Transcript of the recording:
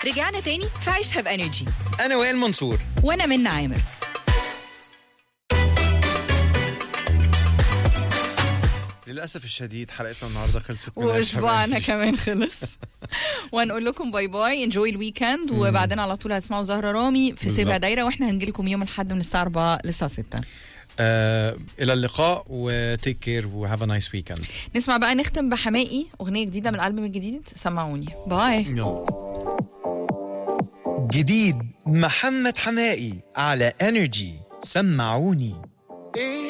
رجعنا تاني في عيشها بانرجي انا وائل منصور وانا من عامر للاسف الشديد حلقتنا النهارده خلصت من واسبوعنا كمان خلص وهنقول لكم باي باي انجوي الويكند وبعدين على طول هتسمعوا زهره رامي في بالظبط. سيبها دايره واحنا هنجي لكم يوم الاحد من الساعه 4 للساعه 6 آه الى اللقاء وتيك كير وهاف ا نايس ويكند نسمع بقى نختم بحمائي اغنيه جديده من الالبوم الجديد سمعوني باي جديد محمد حمائي على انرجي سمعوني